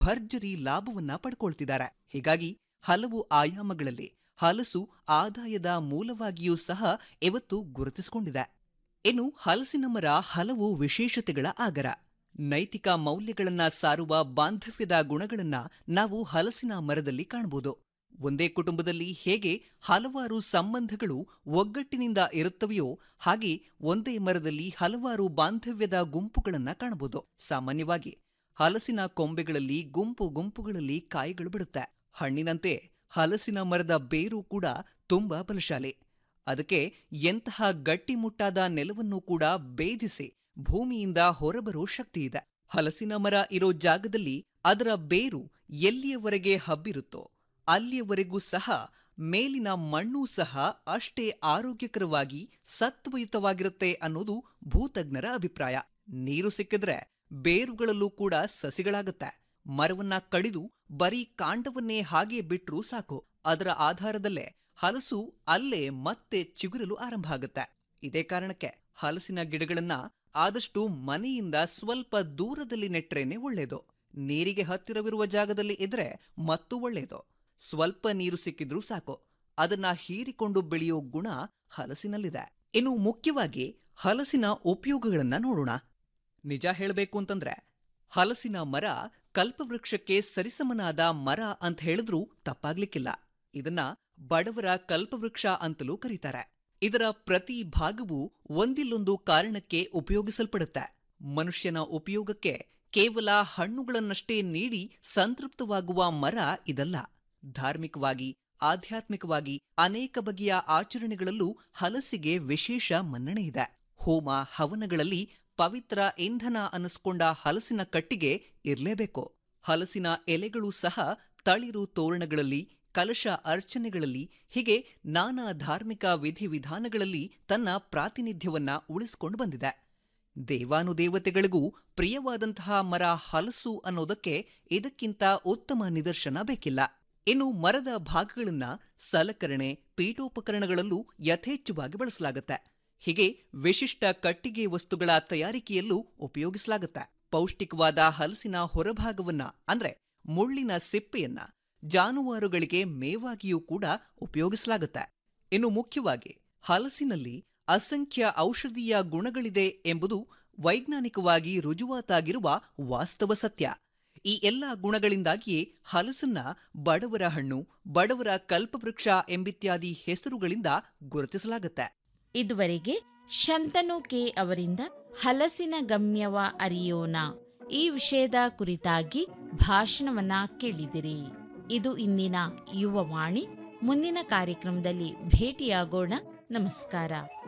ಭರ್ಜರಿ ಲಾಭವನ್ನ ಪಡ್ಕೊಳ್ತಿದ್ದಾರೆ ಹೀಗಾಗಿ ಹಲವು ಆಯಾಮಗಳಲ್ಲಿ ಹಲಸು ಆದಾಯದ ಮೂಲವಾಗಿಯೂ ಸಹ ಇವತ್ತು ಗುರುತಿಸಿಕೊಂಡಿದೆ ಇನ್ನು ಹಲಸಿನ ಮರ ಹಲವು ವಿಶೇಷತೆಗಳ ಆಗರ ನೈತಿಕ ಮೌಲ್ಯಗಳನ್ನ ಸಾರುವ ಬಾಂಧವ್ಯದ ಗುಣಗಳನ್ನ ನಾವು ಹಲಸಿನ ಮರದಲ್ಲಿ ಕಾಣಬಹುದು ಒಂದೇ ಕುಟುಂಬದಲ್ಲಿ ಹೇಗೆ ಹಲವಾರು ಸಂಬಂಧಗಳು ಒಗ್ಗಟ್ಟಿನಿಂದ ಇರುತ್ತವೆಯೋ ಹಾಗೆ ಒಂದೇ ಮರದಲ್ಲಿ ಹಲವಾರು ಬಾಂಧವ್ಯದ ಗುಂಪುಗಳನ್ನ ಕಾಣಬಹುದು ಸಾಮಾನ್ಯವಾಗಿ ಹಲಸಿನ ಕೊಂಬೆಗಳಲ್ಲಿ ಗುಂಪು ಗುಂಪುಗಳಲ್ಲಿ ಕಾಯಿಗಳು ಬಿಡುತ್ತೆ ಹಣ್ಣಿನಂತೆ ಹಲಸಿನ ಮರದ ಬೇರು ಕೂಡ ತುಂಬಾ ಬಲಶಾಲಿ ಅದಕ್ಕೆ ಎಂತಹ ಗಟ್ಟಿಮುಟ್ಟಾದ ನೆಲವನ್ನು ಕೂಡ ಭೇದಿಸಿ ಭೂಮಿಯಿಂದ ಹೊರಬರೋ ಶಕ್ತಿ ಇದೆ ಹಲಸಿನ ಮರ ಇರೋ ಜಾಗದಲ್ಲಿ ಅದರ ಬೇರು ಎಲ್ಲಿಯವರೆಗೆ ಹಬ್ಬಿರುತ್ತೋ ಅಲ್ಲಿಯವರೆಗೂ ಸಹ ಮೇಲಿನ ಮಣ್ಣೂ ಸಹ ಅಷ್ಟೇ ಆರೋಗ್ಯಕರವಾಗಿ ಸತ್ವಯುತವಾಗಿರುತ್ತೆ ಅನ್ನೋದು ಭೂತಜ್ಞರ ಅಭಿಪ್ರಾಯ ನೀರು ಸಿಕ್ಕಿದ್ರೆ ಬೇರುಗಳಲ್ಲೂ ಕೂಡ ಸಸಿಗಳಾಗತ್ತೆ ಮರವನ್ನ ಕಡಿದು ಬರೀ ಕಾಂಡವನ್ನೇ ಹಾಗೆ ಬಿಟ್ರೂ ಸಾಕು ಅದರ ಆಧಾರದಲ್ಲೇ ಹಲಸು ಅಲ್ಲೇ ಮತ್ತೆ ಚಿಗುರಲು ಆರಂಭ ಆಗುತ್ತೆ ಇದೇ ಕಾರಣಕ್ಕೆ ಹಲಸಿನ ಗಿಡಗಳನ್ನ ಆದಷ್ಟು ಮನೆಯಿಂದ ಸ್ವಲ್ಪ ದೂರದಲ್ಲಿ ನೆಟ್ರೇನೆ ಒಳ್ಳೇದು ನೀರಿಗೆ ಹತ್ತಿರವಿರುವ ಜಾಗದಲ್ಲಿ ಇದ್ರೆ ಮತ್ತೂ ಒಳ್ಳೇದು ಸ್ವಲ್ಪ ನೀರು ಸಿಕ್ಕಿದ್ರೂ ಸಾಕು ಅದನ್ನ ಹೀರಿಕೊಂಡು ಬೆಳೆಯೋ ಗುಣ ಹಲಸಿನಲ್ಲಿದೆ ಇನ್ನು ಮುಖ್ಯವಾಗಿ ಹಲಸಿನ ಉಪಯೋಗಗಳನ್ನ ನೋಡೋಣ ನಿಜ ಹೇಳಬೇಕು ಅಂತಂದ್ರೆ ಹಲಸಿನ ಮರ ಕಲ್ಪವೃಕ್ಷಕ್ಕೆ ಸರಿಸಮನಾದ ಮರ ಅಂತ ಹೇಳಿದ್ರೂ ತಪ್ಪಾಗ್ಲಿಕ್ಕಿಲ್ಲ ಇದನ್ನ ಬಡವರ ಕಲ್ಪವೃಕ್ಷ ಅಂತಲೂ ಕರೀತಾರೆ ಇದರ ಪ್ರತಿ ಭಾಗವು ಒಂದಿಲ್ಲೊಂದು ಕಾರಣಕ್ಕೆ ಉಪಯೋಗಿಸಲ್ಪಡುತ್ತೆ ಮನುಷ್ಯನ ಉಪಯೋಗಕ್ಕೆ ಕೇವಲ ಹಣ್ಣುಗಳನ್ನಷ್ಟೇ ನೀಡಿ ಸಂತೃಪ್ತವಾಗುವ ಮರ ಇದಲ್ಲ ಧಾರ್ಮಿಕವಾಗಿ ಆಧ್ಯಾತ್ಮಿಕವಾಗಿ ಅನೇಕ ಬಗೆಯ ಆಚರಣೆಗಳಲ್ಲೂ ಹಲಸಿಗೆ ವಿಶೇಷ ಮನ್ನಣೆ ಇದೆ ಹೋಮ ಹವನಗಳಲ್ಲಿ ಪವಿತ್ರ ಇಂಧನ ಅನ್ನಿಸ್ಕೊಂಡ ಹಲಸಿನ ಕಟ್ಟಿಗೆ ಇರಲೇಬೇಕು ಹಲಸಿನ ಎಲೆಗಳು ಸಹ ತಳಿರು ತೋರಣಗಳಲ್ಲಿ ಕಲಶ ಅರ್ಚನೆಗಳಲ್ಲಿ ಹೀಗೆ ನಾನಾ ಧಾರ್ಮಿಕ ವಿಧಿವಿಧಾನಗಳಲ್ಲಿ ತನ್ನ ಪ್ರಾತಿನಿಧ್ಯವನ್ನ ಉಳಿಸಿಕೊಂಡು ಬಂದಿದೆ ದೇವಾನುದೇವತೆಗಳಿಗೂ ಪ್ರಿಯವಾದಂತಹ ಮರ ಹಲಸು ಅನ್ನೋದಕ್ಕೆ ಇದಕ್ಕಿಂತ ಉತ್ತಮ ನಿದರ್ಶನ ಬೇಕಿಲ್ಲ ಇನ್ನು ಮರದ ಭಾಗಗಳನ್ನ ಸಲಕರಣೆ ಪೀಠೋಪಕರಣಗಳಲ್ಲೂ ಯಥೇಚ್ಛವಾಗಿ ಬಳಸಲಾಗುತ್ತೆ ಹೀಗೆ ವಿಶಿಷ್ಟ ಕಟ್ಟಿಗೆ ವಸ್ತುಗಳ ತಯಾರಿಕೆಯಲ್ಲೂ ಉಪಯೋಗಿಸಲಾಗುತ್ತೆ ಪೌಷ್ಟಿಕವಾದ ಹಲಸಿನ ಹೊರಭಾಗವನ್ನ ಅಂದ್ರೆ ಮುಳ್ಳಿನ ಸಿಪ್ಪೆಯನ್ನ ಜಾನುವಾರುಗಳಿಗೆ ಮೇವಾಗಿಯೂ ಕೂಡ ಉಪಯೋಗಿಸಲಾಗುತ್ತೆ ಇನ್ನು ಮುಖ್ಯವಾಗಿ ಹಲಸಿನಲ್ಲಿ ಅಸಂಖ್ಯ ಔಷಧೀಯ ಗುಣಗಳಿದೆ ಎಂಬುದು ವೈಜ್ಞಾನಿಕವಾಗಿ ರುಜುವಾತಾಗಿರುವ ವಾಸ್ತವ ಸತ್ಯ ಈ ಎಲ್ಲ ಗುಣಗಳಿಂದಾಗಿಯೇ ಹಲಸನ್ನ ಬಡವರ ಹಣ್ಣು ಬಡವರ ಕಲ್ಪವೃಕ್ಷ ಎಂಬಿತ್ಯಾದಿ ಹೆಸರುಗಳಿಂದ ಗುರುತಿಸಲಾಗುತ್ತೆ ಇದುವರೆಗೆ ಶಂತನು ಕೆ ಅವರಿಂದ ಹಲಸಿನ ಗಮ್ಯವ ಅರಿಯೋಣ ಈ ವಿಷಯದ ಕುರಿತಾಗಿ ಭಾಷಣವನ್ನ ಕೇಳಿದಿರಿ ಇದು ಇಂದಿನ ಯುವವಾಣಿ ಮುಂದಿನ ಕಾರ್ಯಕ್ರಮದಲ್ಲಿ ಭೇಟಿಯಾಗೋಣ ನಮಸ್ಕಾರ